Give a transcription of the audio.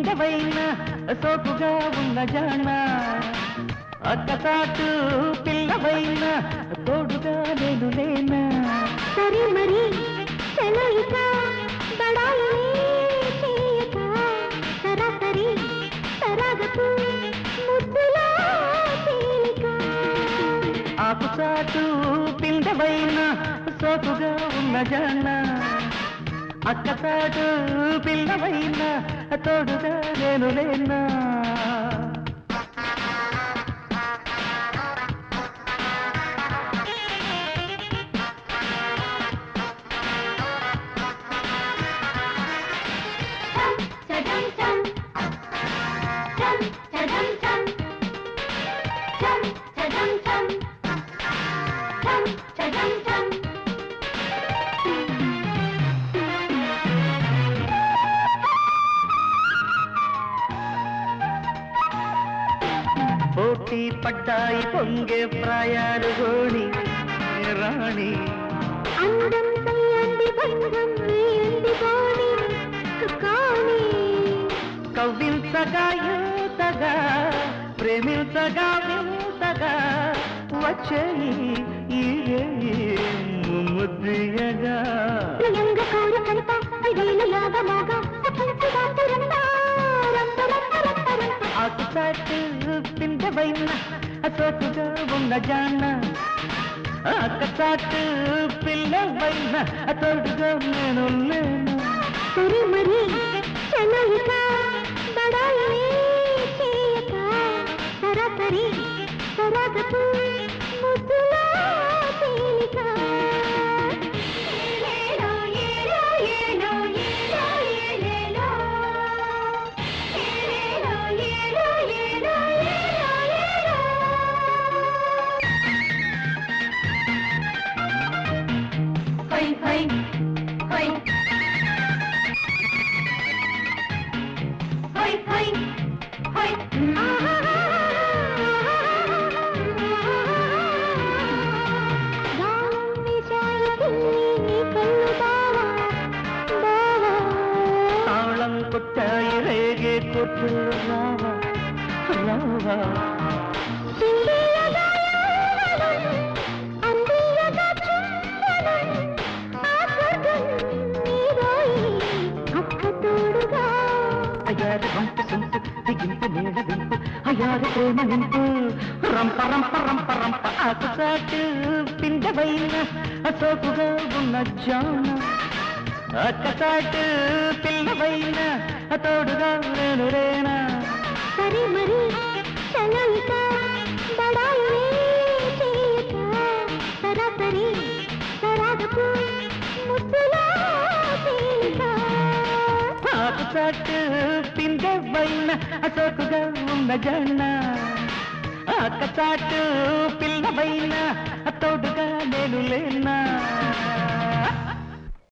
పిండవైన సోకుగా ఉన్న జాన అక్కసాటు పిల్లవైన తోడుగా నేను లేనా సరే మరి సెలయిక బడాయిని చేయక సరాసరి సరాగపు ముద్దులా తేలిక ఆకుచాటు పిండవైన సోకుగా ఉన్న జాన అక్కసాటు పిల్లవైన తోడుగా నేను లేనా చడం చం చం చడం చం చం చడం చం చం చడం చం పోటీ పడ్డాయి పొంగే ప్రాయాలు గోణి రాణి అందం సయ్యంది బంధం వేయంది బాణి కానీ కవ్వించగా యూతగా ప్రేమించగా వింతగా వచ్చేయి ఈ ముద్రియగా ప్రియంగ కోరి కనుక ఐదేళ్ళ యాగమాగా అఖంతి దాతురంత రంత రంత రంత రంత ఆకుచాటు పిండవైన సోకుగా ఉన్న జాన అక్కచాటు పిల్లవైన తోడుగా నేను లేను సరి మరి చలయిక బడాయిని చేయక సరాసరి సరాగపు ముద్దులా తేలిక ఏలేలో, ఏలో, ఏలో, ఏలో, ఏలేలో. ఏలేలో, ఏలో, ఏలో, ఏలో, ఏలో. హై హై హై హై హై హై తాళం కొట్టాయి రేగే కొట్టు రావా రావా అయ్యారు వంట సొంపు దిగింపు నీడ వింపు అయ్యారు ప్రేమ నింపు రంప రంప రంప రంప ఆకుచాటు పిండవైన సోకుగా ఉన్న జాన అక్కచాటు పిల్లవైన తోడుగా నేను రేనా సరే మరి చలయిక బడాయి చేయక సరాసరి సరాగపు ముద్దులా తేలిక ఆకుచాటు పిండవైన సోకుగా ఉన్న జాన అక్కచాటు పిల్లవైన తోడుగా నేను లేనా